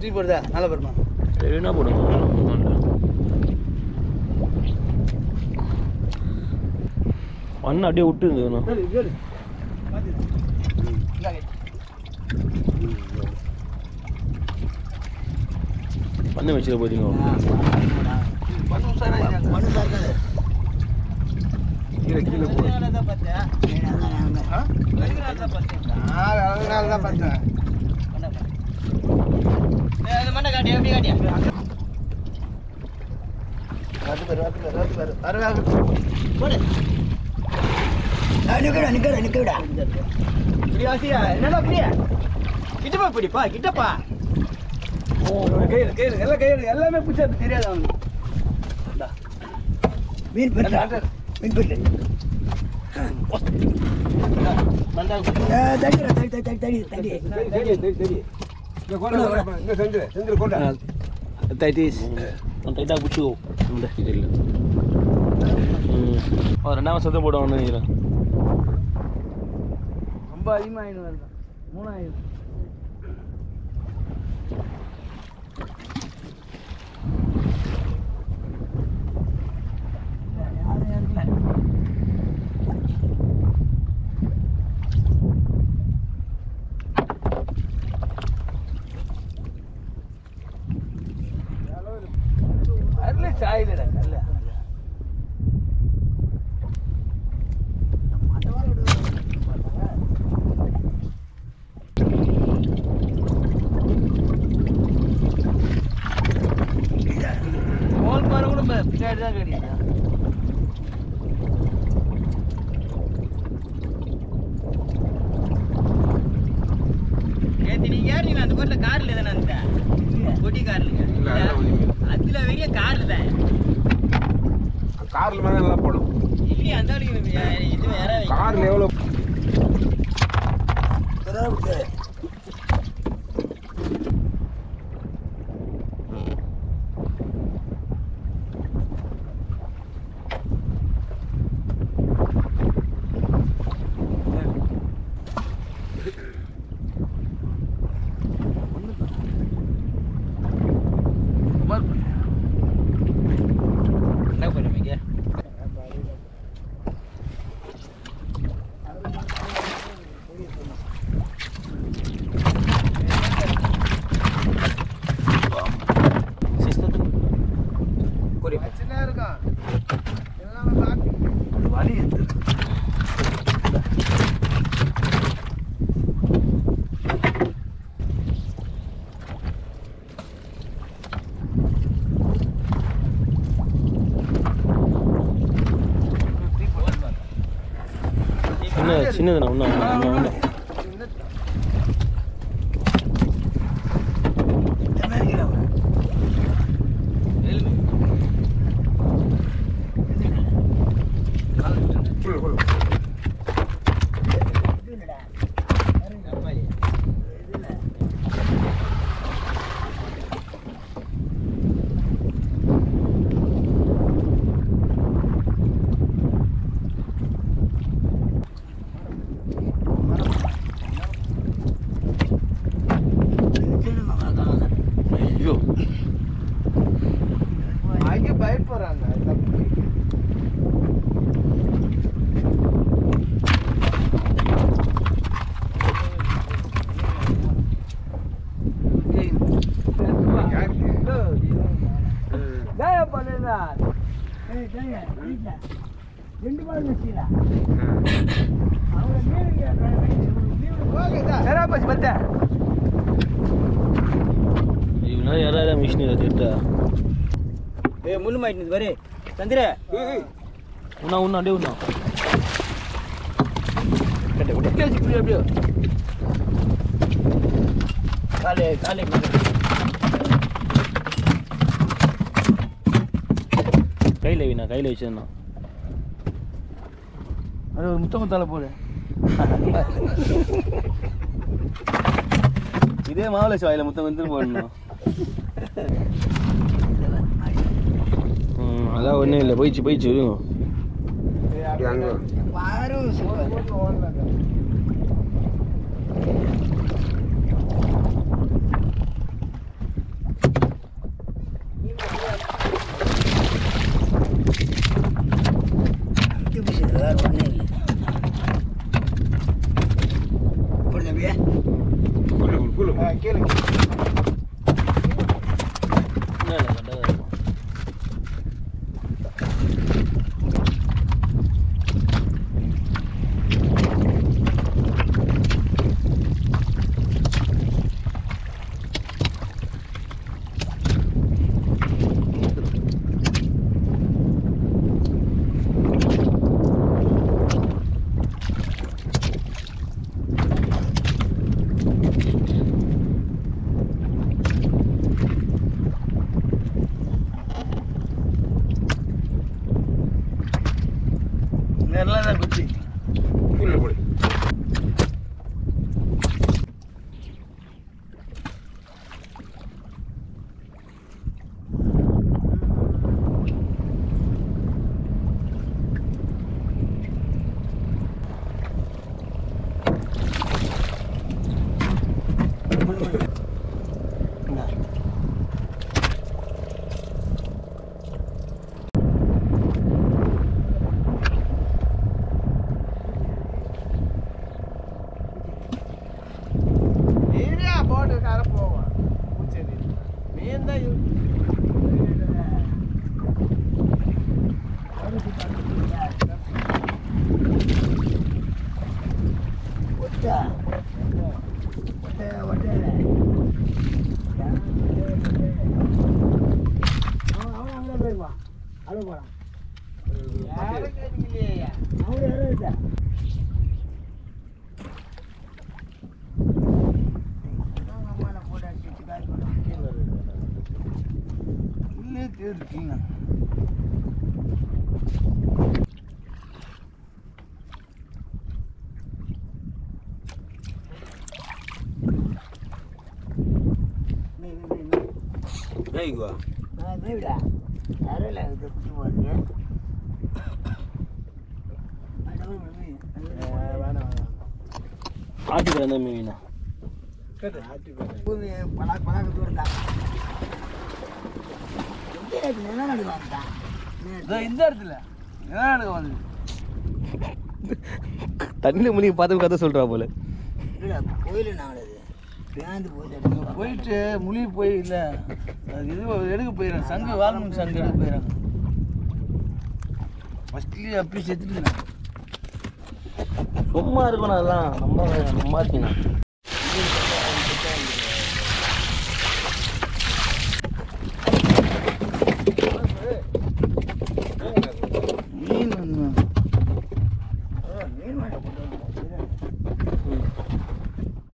தூக்கி போடுதா நல்ல பெருமா என்ன போடுங்க ஒண்ணும் இல்ல. மண்ணை அப்படியே விட்டுருங்க இன்னும். கேளு கேளு பண்ணை வச்சுக்க போறீங்க கீழே கீழே போடு அதனால தான் பார்த்தேன் வரது பாரு வரது பாரு வரது பாரு வரது நிக்கடா நிக்கடா நிக்கடா பிரியாசியா என்னடா பிரியா கிட்டப்பா பிடிப்பா கிட்டப்பா கையில் கையில் எல்லாம் கையில் எல்லாமே பிடிச்சா தெரியாது அவனுக்கு மீன் பெற்ற மீன் பெற்ற தடி தடி தடி தடி தடி தைட்டிஸ் டைட்டாக பிடிச்சிக்கோ இந்த இல்லை ம் ரெண்டாவது சத்தம் போடுவான்னு நினைக்கிறேன் ரொம்ப அதிகமாகிடும் வருது மூணாயிரம் அதுல சாயிலடா கல்ல கோல் பாரு கூட ப- பின்னாடி தான் கிடையாது நேத்து நீங்க ஏறினீங்க அந்த போட்ல கார்ல தானே அந்த கொட்டி கார்ல அதுல வெளிய கார்ல தான் கார்ல மேல நல்லா போடும் இல்லையா அந்த ஆளுக்கு இது வேற கார்ல எவ்வளவு என்ன பண்ணுவீங்க சின்ன இருக்கும் எல்லாமே பாத்து வலி இருக்குது சின்ன சின்னதுண்ணா ஒன்றா ஒன்றா ஒன்றா ஃபுல் ஃபுல் ஐயோ அங்கே பயப்படுறாங்க ரெண்டு பால் வச்சுடா சராபாசி பத்தா இவனா யாராவது மிஷின் எடுத்துட்டா ஏ முள்ளு மாட்டினது பாரு சந்திர உண்ணா உண்ணா அப்படியே உண்ணா அப்படியோ காலே காலே கையில் வீணா கையில் வச்சிருந்தா அது ஒரு முத்தம் முத்தால போடு இதே மாவுளச்சி வாயில மொத்தம் வந்து போடணும் ம் அதான் ஒன்றும் இல்லை போயிடுச்சு போயிடுச்சு விடுங்க பாரு சூப்பர் எல்லாம் தான் குச்சி கீழே போடு ஏரியா போட்டு கரை போவான் பூச்செடி மீன் தான் யாரும் கேட்கலையா இல்லே இருக்கீங்க ஏய்க்குவா ஆட்டி கிடந்த மீனா இதோ இந்த இடத்துல என்ன நடக்க வந்து தண்ணியில் முழுகி பார்த்து கதை சொல்கிறா போல போயிட்டு முழி போய் இல்ல அது இது எடுக்க போயிடறாங்க சங்கு வால்மீன் சங்கு எடுக்க போயிடறாங்க ஃபஸ்ட்லேயே அப்படி செத்துட்டு சும்மா இருக்கணும் அதெல்லாம் நம்ம நம்ம இருக்கணும்